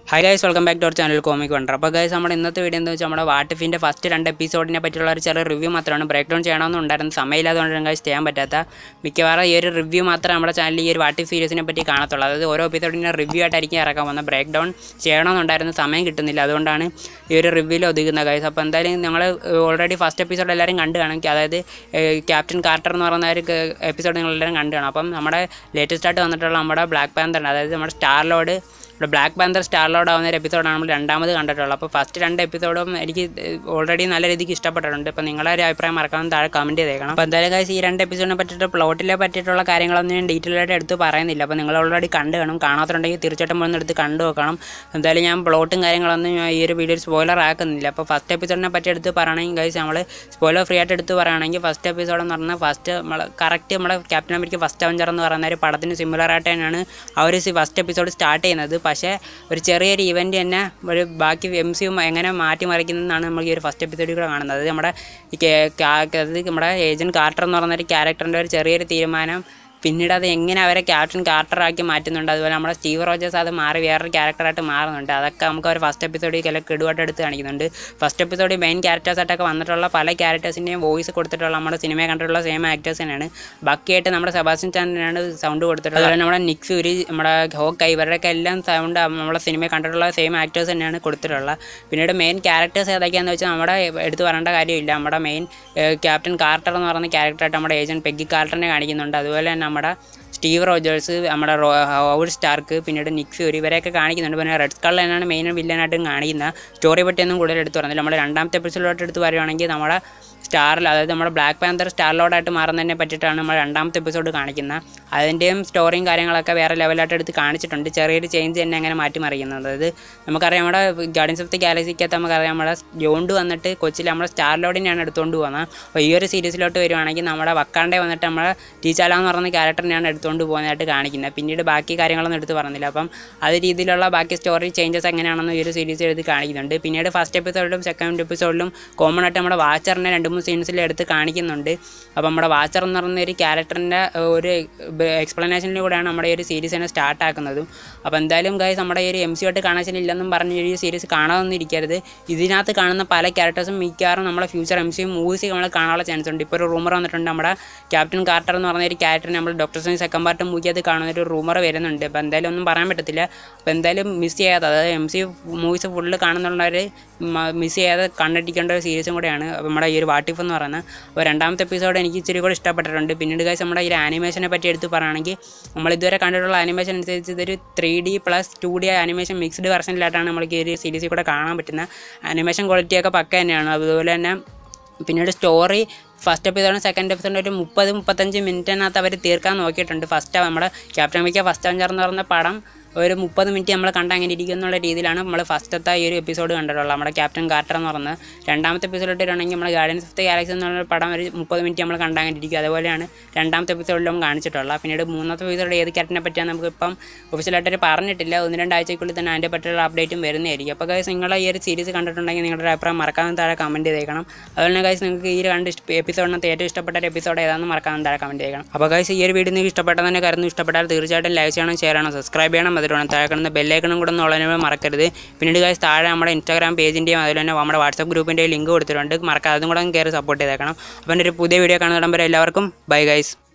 high guys welcome back to our channel comic wonder അപ്പോൾ guys നമ്മുടെ ഇന്നത്തെ video എന്താ വെച്ചാൽ നമ്മുടെ വാട്ടിഫിൻ്റെ ഫസ്റ്റ് രണ്ട് എപ്പിസോഡിനെ പറ്റിയുള്ള ഒരു ചെറിയ റിവ്യൂ മാത്രമാണ് ബ്രേക്ക് ഡൗൺ ചെയ്യണമെന്നുണ്ടായിരുന്നു സമയമില്ലാത്തതുകൊണ്ടാണ് ഗൈസ് ചെയ്യാൻ പറ്റാത്ത മിക്കവാറും ഈ ഒരു റിവ്യൂ മാത്രമേ നമ്മുടെ ചാനലിൽ ഈ ഒരു വാട്ടി സീരീസിനെ പറ്റി കാണത്തുള്ളൂ അതായത് ഓരോ എപ്പിസോഡിനെ റിവ്യൂ ആയിട്ടായിരിക്കും ഇറക്കാൻ പോകുന്നത് ബ്രേക്ക് ഡൗൺ ചെയ്യണമെന്നുണ്ടായിരുന്നു സമയം കിട്ടുന്നില്ല അതുകൊണ്ടാണ് ഈ ഒരു റിവ്യൂവിൽ ഒതുങ്ങുന്നത് ഗൈസ് അപ്പോൾ എന്തായാലും നിങ്ങൾ ഓൾറെഡി ഫസ്റ്റ് എപ്പിസോഡ് എല്ലാവരും കണ്ടു കാണും അതായത് ക്യാപ്റ്റൻ കാർട്ടർ എന്ന് പറയുന്ന ഒരു എപ്പിസോഡ് നിങ്ങളെല്ലാവരും കണ്ടു കാണും അപ്പം നമ്മുടെ ലേറ്റസ്റ്റ് ആയിട്ട് വന്നിട്ടുള്ള നമ്മുടെ ബ്ലാക്ക് പാന്തർ അതായത് നമ്മുടെ സ്റ്റാർ ലോഡ് ഇവിടെ ബ്ലാക്ക് പാന്തർ സ്റ്റാർ ലോഡ് ആവുന്ന ഒരു എപ്പിസോഡാണ് നമ്മൾ രണ്ടാമത് കണ്ടിട്ടുള്ളത് അപ്പോൾ ഫസ്റ്റ് രണ്ട് എപ്പിസോഡും എനിക്ക് ഓൾറെഡി നല്ല രീതിക്ക് ഇഷ്ടപ്പെട്ടിട്ടുണ്ട് അപ്പോൾ നിങ്ങളുടെ ഒരു അഭിപ്രായം മറക്കാൻ താഴെ കമൻറ്റ് ചെയ്തേക്കണം അപ്പോൾ എന്തായാലും guys ഈ രണ്ട് എപ്പിസോഡിനെ പറ്റിയിട്ട് പ്ലോട്ടിലെ പറ്റിയിട്ടുള്ള കാര്യങ്ങളൊന്നും ഞാൻ ഡീറ്റെയിൽ ആയിട്ട് എടുത്ത് പറയുന്നില്ല അപ്പോൾ നിങ്ങൾ ഓൾറെഡി കണ്ടു കാണും കാണാത്തുണ്ടെങ്കിൽ തീർച്ചയായിട്ടും ഒന്ന് എടുത്ത് കണ്ടു നോക്കണം എന്തായാലും ഞാൻ പ്ലോട്ടും കാര്യങ്ങളൊന്നും ഞാൻ ഈ ഒരു വീഡിയോയിൽ സ്പോയിലർ ആക്കുന്നില്ല അപ്പോൾ ഫസ്റ്റ് എപ്പിസോഡിനെ പറ്റി എടുത്ത് പറയുകയാണെങ്കിൽ ഗൈസ് നമ്മൾ സ്പോയിലർ ഫ്രീ ആയിട്ട് എടുത്ത് പറയുകയാണെങ്കിൽ ഫസ്റ്റ് എപ്പിസോഡ് എന്ന് പറഞ്ഞാൽ ഫസ്റ്റ് നമ്മൾ കറക്റ്റ് നമ്മുടെ ക്യാപ്റ്റൻ അമേരിക്ക ഫസ്റ്റ് അവഞ്ചർ എന്ന് പറയുന്ന ഒരു പടത്തിന് സിമിലർ ആയിട്ട് തന്നെയാണ് ആ ഒരു ഫസ്റ്റ് എപ്പിസോഡ് സ്റ്റാർട്ട് ചെയ്യുന്നത് പക്ഷേ ഒരു ചെറിയൊരു ഇവൻ്റ് തന്നെ ഒരു ബാക്കി എം സി എങ്ങനെ മാറ്റിമറിക്കുന്നതെന്നാണ് നമ്മൾ ഈ ഒരു ഫസ്റ്റ് എപ്പിസോഡിൽ കൂടെ കാണുന്നത് അത് നമ്മുടെ ഈ കേ- കാ- അത് നമ്മുടെ ഏജൻറ്റ് കാർട്ടർ എന്ന് പറയുന്ന ഒരു ക്യാരക്ടറിൻ്റെ ഒരു ചെറിയൊരു തീരുമാനം പിന്നീട് അത് എങ്ങനെ അവരെ ക്യാപ്റ്റൻ കാർട്ടറാക്കി മാറ്റുന്നുണ്ട് അതുപോലെ നമ്മുടെ സ്റ്റീവ് റോജേഴ്സ് അത് മാറി വേറൊരു ക്യാരക്ടറായിട്ട് മാറുന്നുണ്ട് അതൊക്കെ നമുക്ക് ഒരു ഫസ്റ്റ് എപ്പിസോഡിൽ ചില കിടുവായിട്ട് എടുത്ത് കാണിക്കുന്നുണ്ട് ഫസ്റ്റ് എപ്പിസോഡിൽ മെയിൻ ക്യാരക്ടേഴ്സായിട്ടൊക്കെ വന്നിട്ടുള്ള പല ക്യാരക്ടേഴ്സിൻ്റെയും വോയിസ് കൊടുത്തിട്ടുള്ള നമ്മുടെ സിനിമയെ കണ്ടിട്ടുള്ള സെയിം ആക്ടേഴ്സ് തന്നെയാണ് ബാക്കിയായിട്ട് നമ്മുടെ സെബാസ്റ്റ്യൻ ചാനലാണ് സൗണ്ട് കൊടുത്തിട്ടുള്ളത് അതുപോലെ നമ്മുടെ നിക് ഫ്യൂരി നമ്മുടെ ഹോക്ക് ഇവരുടെയൊക്കെ എല്ലാം സൗണ്ട് നമ്മളെ സിനിമയെ കണ്ടിട്ടുള്ള സെയിം ആക്ടേഴ്സ് തന്നെയാണ് കൊടുത്തിട്ടുള്ളത് പിന്നീട് മെയിൻ ക്യാരക്ടേഴ്സ് ഏതൊക്കെയാണെന്ന് വെച്ചാൽ നമ്മുടെ എടുത്ത് പറയേണ്ട കാര്യമില്ല നമ്മുടെ മെയിൻ ക്യാപ്റ്റൻ കാർട്ടർ എന്ന് പറയുന്ന ക്യാരക്ടറായിട്ട് നമ്മുടെ ഏജൻറ്റ് പെഗ്ഗി കാർട്ടറിനെ കാണിക്കുന്നുണ്ട് അതുപോലെ തന്നെ നമ്മുടെ സ്റ്റീവ് റോജേഴ്സ് നമ്മുടെ റോ ഹൗഡ് സ്റ്റാർക്ക് പിന്നീട് നിക് ഫ്യൂരി ഇവരെയൊക്കെ കാണിക്കുന്നുണ്ട് പിന്നെ റെഡ് സ്കൾ തന്നെയാണ് മെയിൻ വില്ലനായിട്ടും കാണിക്കുന്നത് സ്റ്റോറി പറ്റിയൊന്നും കൂടുതൽ എടുത്ത് പറഞ്ഞില്ല നമ്മുടെ രണ്ടാമത്തെ എപ്പിസോഡിലോട്ട് എടുത്ത് പറയുവാണെങ്കിൽ നമ്മുടെ സ്റ്റാറിൽ അതായത് നമ്മുടെ ബ്ലാക്ക് പാന്തർ സ്റ്റാർ ലോഡായിട്ട് മാറുന്നതിനെ പറ്റിയിട്ടാണ് നമ്മൾ രണ്ടാമത്തെ എപ്പിസോഡ് കാണിക്കുന്നത് അതിൻ്റെയും സ്റ്റോറിയും കാര്യങ്ങളൊക്കെ വേറെ ലെവലായിട്ട് എടുത്ത് കാണിച്ചിട്ടുണ്ട് ചെറിയൊരു ചേഞ്ച് തന്നെ അങ്ങനെ മാറ്റിമറിക്കുന്നത് അതായത് നമുക്കറിയാം നമ്മുടെ ഗാർഡൻസ് ഓഫ് ദി ഗാലക്സിക്കകത്ത് നമുക്കറിയാം നമ്മുടെ ജോണ്ട് വന്നിട്ട് കൊച്ചിയിൽ നമ്മുടെ സ്റ്റാർ ലോഡിനെയാണ് എടുത്തുകൊണ്ട് പോകുന്നത് അപ്പോൾ ഈ ഒരു സീരീസിലോട്ട് വരുവാണെങ്കിൽ നമ്മുടെ വക്കാണ്ടെ വന്നിട്ട് നമ്മുടെ ടീച്ചാല എന്ന് പറയുന്ന ക്യാരക്ടറിനെയാണ് എടുത്തുകൊണ്ട് പോകുന്നതായിട്ട് കാണിക്കുന്നത് പിന്നീട് ബാക്കി കാര്യങ്ങളൊന്നും എടുത്ത് പറഞ്ഞില്ല അപ്പം അത് രീതിയിലുള്ള ബാക്കി സ്റ്റോറി ചേഞ്ചസ് എങ്ങനെയാണെന്ന് ഈ ഒരു സീരീസ് എടുത്ത് കാണിക്കുന്നുണ്ട് പിന്നീട് ഫസ്റ്റ് എപ്പിസോഡിലും സെക്കൻഡ് എപ്പിസോഡിലും കോമൺ ആയിട്ട് നമ്മുടെ വാച്ചറിനെ രണ്ട് മൂന്ന് സീൻസിൽ എടുത്ത് കാണിക്കുന്നുണ്ട് അപ്പോൾ നമ്മുടെ വാച്ചർ എന്ന് പറയുന്ന ഒരു ക്യാരക്ടറിൻ്റെ ഒരു എക്സ്പ്ലനേഷനിലൂടെയാണ് നമ്മുടെ ഈ ഒരു സീരീസ് തന്നെ സ്റ്റാർട്ട് ആക്കുന്നതും അപ്പോൾ എന്തായാലും ഗൈസ് നമ്മുടെ ഈ ഒരു എം സി ആയിട്ട് കണക്ഷൻ ഇല്ലെന്നും പറഞ്ഞ് ഈ സീരീസ് കാണാതൊന്നും ഇരിക്കരുത് ഇതിനകത്ത് കാണുന്ന പല ക്യാരക്ടേഴ്സും മിക്കവാറും നമ്മുടെ ഫ്യൂച്ചർ എം സി മൂവീസ് നമ്മൾ കാണാനുള്ള ചാൻസ് ഉണ്ട് ഇപ്പോൾ ഒരു റൂമർ വന്നിട്ടുണ്ട് നമ്മുടെ ക്യാപ്റ്റൻ കാർട്ടർ എന്ന് പറഞ്ഞ ഒരു ക്യാരക്ടർ നമ്മൾ ഡോക്ടർ സൈൻ സെക്കൻഡ് പാർട്ട് മൂക്കിയത് കാണുന്ന ഒരു റൂമർ വരുന്നുണ്ട് അപ്പോൾ എന്തായാലും ഒന്നും പറയാൻ പറ്റത്തില്ല അപ്പോൾ എന്തായാലും മിസ് ചെയ്യാതെ അതായത് എം സി മൂവീസ് ഫുള്ള് കാണുന്നുള്ളവർ മിസ് ചെയ്യാതെ കണ്ടിരിക്കേണ്ട ഒരു സീരീസും കൂടെയാണ് അപ്പോൾ നമ്മുടെ ഈ ഒരു വാട്ടിഫ് എന്ന് പറയുന്നത് അപ്പോൾ രണ്ടാമത്തെ എപ്പിസോഡ് എനിക്ക് ഇച്ചിരി കൂടെ ഇഷ്ടപ്പെട്ടിട്ടുണ്ട് പിന്നീട് കാശ് നമ്മുടെ ഈ ഒരു ആനിമേഷനെ പറ്റി എടുത്ത് പറയുകയാണെങ്കിൽ നമ്മൾ ഇതുവരെ കണ്ടിട്ടുള്ള ആനിമേഷൻ അനുസരിച്ച് ഇതൊരു three D plus two D animation mixed വെർഷനിലായിട്ടാണ് നമുക്ക് ഈ ഒരു സീരീസിൽ കൂടെ കാണാൻ പറ്റുന്ന ആനിമേഷൻ ക്വാളിറ്റിയൊക്കെ പക്ക തന്നെയാണ് അതുപോലെ തന്നെ പിന്നീട് സ്റ്റോറി ഫസ്റ്റ് എപ്പിസോഡും സെക്കൻഡ് എപ്പിസോഡും ഒരു മുപ്പത് മുപ്പത്തഞ്ച് മിനിറ്റിനകത്ത് അവർ തീർക്കാൻ നോക്കിയിട്ടുണ്ട് ഫസ്റ്റ് നമ്മുടെ ക്യാപ്റ്റൻ അമേരിക്ക ഫസ്റ്റ് അഞ്ചർ എന്ന് പറയുന്ന പടം ഒരു മുപ്പത് മിനിറ്റ് നമ്മൾ കണ്ട് അങ്ങനെ ഇരിക്കും എന്നുള്ള രീതിയിലാണ് നമ്മൾ ഫസ്റ്റത്തെ ഈ ഒരു എപ്പിസോഡ് കണ്ടിട്ടുള്ളത് നമ്മുടെ ക്യാപ്റ്റൻ കാർട്ടർ എന്ന് പറയുന്നത് രണ്ടാമത്തെ എപ്പിസോഡിൽ ഇടുകയാണെങ്കിൽ നമ്മൾ ഗാർഡൻസ് ഓഫ് ദി ഗാലക്സി എന്നുള്ള പടം ഒരു മുപ്പത് മിനിറ്റ് നമ്മൾ കണ്ട് അങ്ങനെ ഇരിക്കും അതുപോലെയാണ് രണ്ടാമത്തെ എപ്പിസോഡിലും കാണിച്ചിട്ടുള്ളത് പിന്നീട് മൂന്നാമത്തെ എപ്പിസോഡ് ഏത് ക്യാരക്ടറിനെ പറ്റിയാണ് നമുക്ക് ഇപ്പം ഒഫീഷ്യലായിട്ട് പറഞ്ഞിട്ടില്ല ഒന്ന് രണ്ടാഴ്ചക്കുള്ളിൽ തന്നെ അതിൻ്റെ പറ്റിയുള്ള അപ്ഡേറ്റും വരുന്നതായിരിക്കും അപ്പോൾ ഗൈസ് നിങ്ങൾ ഈ ഒരു സീരീസ് കണ്ടിട്ടുണ്ടെങ്കിൽ നിങ്ങളുടെ ഒരു അഭിപ്രായം മറക്കാതെ താഴെ കമൻറ്റ് ചെയ്തേക്കണം അതുപോലെ തന്നെ ഗൈസ് നിങ്ങൾക്ക് ഈ രണ്ട് എപ്പിസോഡിനകത്ത് ഏറ്റവും ഇഷ്ടപ്പെട്ട ഒരു എപ്പിസോഡ് ഏതാണെന്ന് മറക്കാതെ താഴെ കമൻറ്റ് ചെയ്യണം അപ്പോൾ ഗൈസ് ഈ ഒരു വീഡിയോ നിങ്ങൾക്ക് ഇഷ്ടപ്പെട്ടതെന്ന് കരുതുന്നു ഇഷ്ടപ്പെട്ടാൽ തീർച്ചയായിട്ടും ലൈക്ക് ചെയ്യണം ഷെയർ ചെയ്യണം സബ്സ്ക്രൈബ് ചെയ്യണം അതിൽ വേണം താഴെ കിടന്ന ബെല്ലൈക്കണും കൂടെ ഒന്ന് ഉള്ളതിനെ മറക്കരുത് പിന്നീട് ഗൈസ് താഴെ നമ്മുടെ ഇൻസ്റ്റാഗ്രാം പേജിൻ്റെയും അതുപോലെ തന്നെ നമ്മുടെ വാട്സപ്പ് ഗ്രൂപ്പിൻ്റെയും ലിങ്ക് കൊടുത്തിട്ടുണ്ട് മറക്കാതെ അതും കൂടെ ഒന്ന് കയറി സപ്പോർട്ട് ചെയ്തേക്കണം അപ്പോൾ എൻ്റെ ഒരു പുതിയ വീഡിയോ കാണുന്നിടം വരെ എല്ലാവർക്കും ബൈ ഗൈസ്